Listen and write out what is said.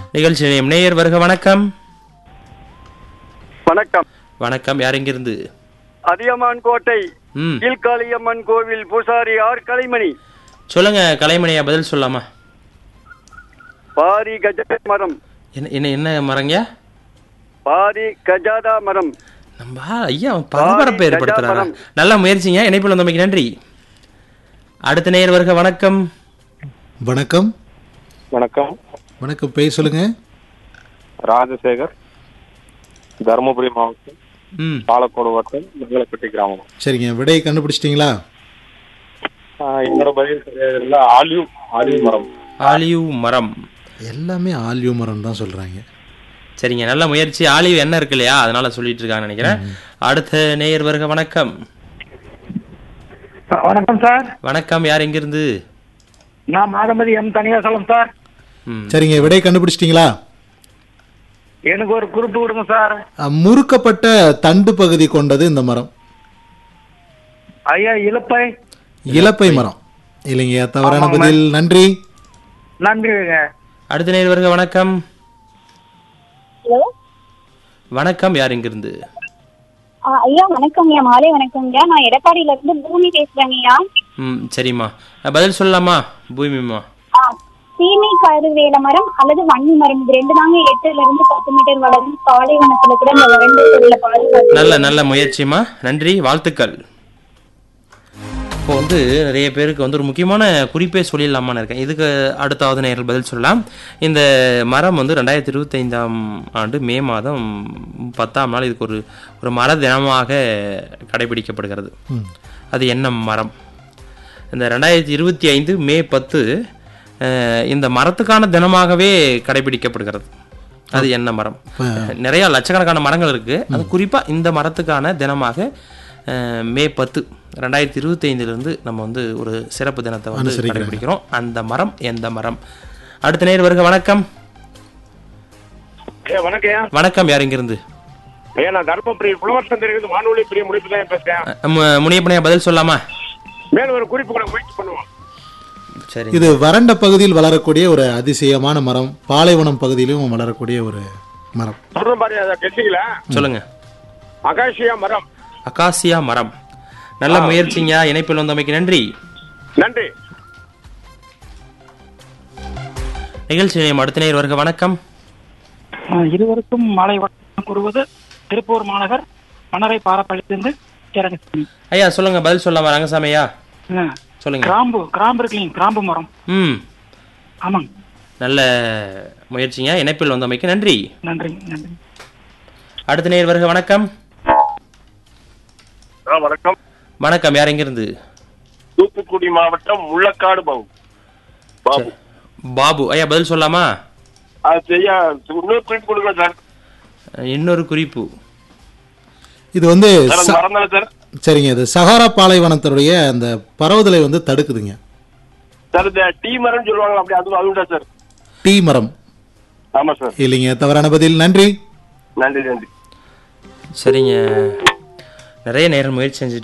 நிகழ்ச்சி நிலையம் நேயர் வருக வணக்கம் வணக்கம் வணக்கம் யார் எங்கிருந்து அதியமான் கோட்டை ம் கீழ்காளியம்மன் கோவில் பூசாரி ஆர் கலைமணி சொல்லுங்க கலைமணியா பதில் சொல்லாமா பாரி கஜ மரம் என்ன என்ன என்ன மரங்க பாரி கஜாதா மரம் நம்ம ஐயா பரபரப்பை ஏற்படுத்துறாரா கஜாபரம். நல்ல முயற்சிங்க இணைப்பில் வந்தமைக்கு நன்றி அடுத்த நேயர் வருக வணக்கம் வணக்கம் வணக்கம் வணக்கம் பேர் சொல்லுங்க ராஜசேகர் தருமபுரி மாவட்டம் ம் பாலக்கோடு வட்டம் மங்களப்பட்டி கிராமம் சரிங்க விடையை கண்டுபிடிச்சிட்டிங்களா ஆஹ் என்னோட பதில் சரியாக இல்லை ஆலிவ் ஆலிவ் மரம் ஆலிவ் மரம் எல்லாமே ஆல்யூ மரம் தான் சொல்றாங்க சரிங்க நல்ல முயற்சி ஆலிவ் என்ன இருக்கு இல்லையா அதனால சொல்லிட்டு இருக்காங்கன்னு நினைக்கிறேன் அடுத்த நேயர் வருக வணக்கம் வணக்கம் சார் வணக்கம் யார் எங்கிருந்து நான் மாதமதி எம் தனியாசலம் சார் ம் சரிங்க விடை கண்டுபிடிச்சிட்டிங்களா எனக்கு ஒரு குறிப்பு கொடுங்க சார் அஹ், முறுக்கப்பட்ட தண்டு பகுதி கொண்டது இந்த மரம் ஐயா இழுப்பை இலப்பை மரம் இல்லைங்க தவறான பதில் நன்றி நன்றிங்க அடுத்த நேயர் வருக வணக்கம் ஹலோ வணக்கம் யார் எங்கிருந்து ஆ, ஐயா வணக்கம் ஐயா மாலை வணக்கம்ங்க நான் எடப்பாடியில இருந்து பூமி பேசுறேங்க ஐயா ம் சரிம்மா அஹ், பதில் சொல்லலாமா பூமிமா ஆ, சீமை கருவேல மரம் அல்லது வன்னி மரம் இது ரெண்டு தாங்க எட்டுல இருந்து பத்து மீட்டர் வளரும் பாலைவனத்துல கூட இந்த ரெண்டு பொருளை பாதுகாத்து நல்ல நல்ல முயற்சிமா நன்றி வாழ்த்துக்கள் இப்போ வந்து நிறைய பேருக்கு வந்து ஒரு முக்கியமான குறிப்பே சொல்லிடலாமான்னு இருக்கேன் இதுக்கு அடுத்தாவது நேரில் பதில் சொல்லலாம் இந்த மரம் வந்து ரெண்டாயிரத்தி இருபத்தைந்தாம் ஆண்டு மே மாதம் பத்தாம் நாள் இதுக்கு ஒரு ஒரு மர தினமாக கடைபிடிக்கப்படுகிறது அது என்ன மரம் இந்த ரெண்டாயிரத்தி இருபத்தி ஐந்து மே பத்து அஹ், இந்த மரத்துக்கான தினமாகவே கடைபிடிக்கப்படுகிறது அது என்ன மரம் நிறைய லட்சக்கணக்கான மரங்கள் இருக்கு அது குறிப்பா இந்த மரத்துக்கான தினமாக அஹ், மே பத்து ரெண்டாயிரத்தி இருபத்தி ஐந்துலேருந்து நம்ம வந்து ஒரு சிறப்பு தினத்தை வந்து அனுசரிக்கிறாங்க. கடைபிடிக்கிறோம் அந்த மரம் எந்த மரம் அடுத்த நேர் வருக வணக்கம் ஐயா வணக்கம் ஐயா வணக்கம் யார் இங்கிருந்து ஐயா நான் தர்மபுரி புலவர் சந்தையிலிருந்து வானொலி பிரிய முடிப்பு தான் பேசுறேன் அஹ், மு- முனியப்பனையா பதில் சொல்லாமா மேலும் ஒரு குறிப்பு கூட முயற்சி பண்ணுவோம் சரி இது வறண்ட பகுதியில் வளரக்கூடிய ஒரு அதிசயமான மரம் பாலைவனம் பகுதியிலும் வளரக்கூடிய ஒரு மரம் சொல்றேன் பாரு அதை கெட்டிங்களா சொல்லுங்க அகாஷியா மரம் அகாசியா மரம் நல்ல முயற்சிங்க இணைப்பில் வந்தமைக்கு நன்றி நன்றி நிகழ்ச்சி நிலையம் அடுத்த நேர் வருக வணக்கம் இருவருக்கும் மாலை வணக்கம் கூறுவது திருப்பூர் மாநகர் மணரை பாரப்பள்ளியிலிருந்து சேரங்கசாமி ஐயா சொல்லுங்க பதில் சொல்லாமா ரங்கசாமி ஐயா ஆ, சொல்லுங்க கிராம்பு கிராம்பு இருக்குல்லைங்க கிராம்பு மரம் ம் ஆமாங்க நல்ல முயற்சிங்க இணைப்பில் வந்தமைக்கு நன்றி நன்றி நன்றி அடுத்த நேர் வருக வணக்கம் வணக்கம் வணக்கம் யார் எங்கிருந்து தூத்துக்குடி மாவட்டம் முள்ளக்காடு பாபு பாபு பாபு ஐயா பதில் சொல்லாமா அது செய்ய இன்னொரு குறிப்பு கொடுங்க சார் இன்னொரு குறிப்பு இது வந்து சார் ச- அது மறந்தால சார் சரிங்க இது சஹாரா பாலைவனத்தினுடைய அந்த பரவுதலை வந்து தடுக்குதுங்க சார் இந்த டீ மரம் சொல்லுவாங்க அப்படி அது அதுண்டா சார் டீ மரம் ஆமா சார் இல்லைங்க தவறான பதில் நன்றி நன்றி நன்றி சரிங்க நிறைய நேரம் முயற்சி செஞ்சுட்டு